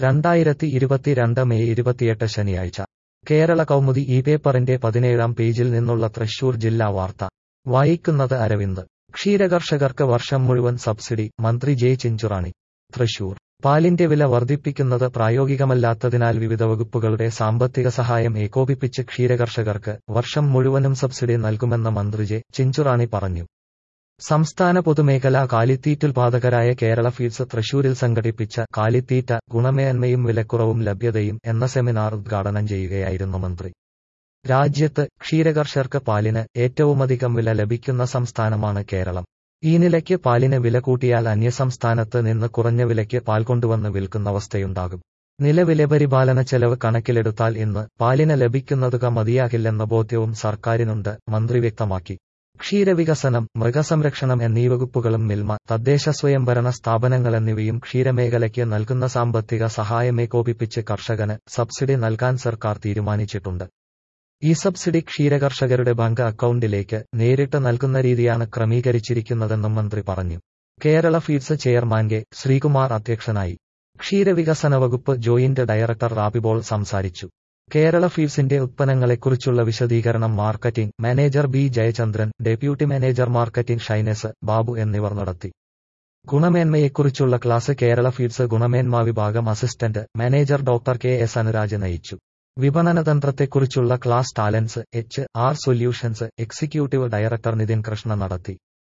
രണ്ടായിരത്തി ഇരുപത്തിരണ്ട് മെയ് ഇരുപത്തിയെട്ട് ശനിയാഴ്ച കേരള കൗമുദി ഈ പേപ്പറിന്റെ പതിനേഴാം പേജിൽ നിന്നുള്ള തൃശൂർ ജില്ലാ വാർത്ത വായിക്കുന്നത് അരവിന്ദ് ക്ഷീരകർഷകർക്ക് വർഷം മുഴുവൻ സബ്സിഡി മന്ത്രി ജെ ചിഞ്ചുറാണി തൃശൂർ പാലിന്റെ വില വർദ്ധിപ്പിക്കുന്നത് പ്രായോഗികമല്ലാത്തതിനാൽ വിവിധ വകുപ്പുകളുടെ സാമ്പത്തിക സഹായം ഏകോപിപ്പിച്ച് ക്ഷീരകർഷകർക്ക് വർഷം മുഴുവനും സബ്സിഡി നൽകുമെന്ന് മന്ത്രി ജെ ചിഞ്ചുറാണി പറഞ്ഞു സംസ്ഥാന പൊതുമേഖലാ കാലിത്തീറ്റുൽപാദകരായ കേരള ഫീഡ്സ് തൃശൂരിൽ സംഘടിപ്പിച്ച കാലിത്തീറ്റ ഗുണമേന്മയും വിലക്കുറവും ലഭ്യതയും എന്ന സെമിനാർ ഉദ്ഘാടനം ചെയ്യുകയായിരുന്നു മന്ത്രി രാജ്യത്ത് ക്ഷീരകർഷകർക്ക് പാലിന് ഏറ്റവുമധികം വില ലഭിക്കുന്ന സംസ്ഥാനമാണ് കേരളം ഈ നിലയ്ക്ക് പാലിന് വില കൂട്ടിയാൽ അന്യസംസ്ഥാനത്ത് നിന്ന് കുറഞ്ഞ വിലയ്ക്ക് പാൽ കൊണ്ടുവന്ന് വിൽക്കുന്നവസ്ഥയുണ്ടാകും നിലവിലെ പരിപാലന ചെലവ് കണക്കിലെടുത്താൽ ഇന്ന് പാലിന് ലഭിക്കുന്നതുക മതിയാകില്ലെന്ന ബോധ്യവും സർക്കാരിനുണ്ട് മന്ത്രി വ്യക്തമാക്കി ക്ഷീരവികസനം മൃഗസംരക്ഷണം എന്നീ വകുപ്പുകളും മിൽമ തദ്ദേശ സ്വയംഭരണ സ്ഥാപനങ്ങൾ എന്നിവയും ക്ഷീരമേഖലയ്ക്ക് നൽകുന്ന സാമ്പത്തിക സഹായമേകോപിപ്പിച്ച് കർഷകന് സബ്സിഡി നൽകാൻ സർക്കാർ തീരുമാനിച്ചിട്ടുണ്ട് ഈ സബ്സിഡി ക്ഷീരകർഷകരുടെ ബാങ്ക് അക്കൗണ്ടിലേക്ക് നേരിട്ട് നൽകുന്ന രീതിയാണ് ക്രമീകരിച്ചിരിക്കുന്നതെന്നും മന്ത്രി പറഞ്ഞു Kerala Feeds chairman K Sreekumar അധ്യക്ഷനായി ക്ഷീരവികസന വകുപ്പ് ജോയിന്റ് ഡയറക്ടർ റാബിബോൾ സംസാരിച്ചു കേരള ഫീഡ്സിന്റെ ഉത്പന്നങ്ങളെക്കുറിച്ചുള്ള വിശദീകരണം marketing manager B Jayachandran deputy manager marketing Shinas Babu എന്നിവർ നടത്തി ഗുണമേന്മയെക്കുറിച്ചുള്ള ക്ലാസ് കേരള ഫീഡ്സ് ഗുണമേന്മ വിഭാഗം assistant manager doctor K S Anuraj നയിച്ചു വിപണന തന്ത്രത്തെക്കുറിച്ചുള്ള class Talents H R solutions executive director Nithin Krishna നടത്തി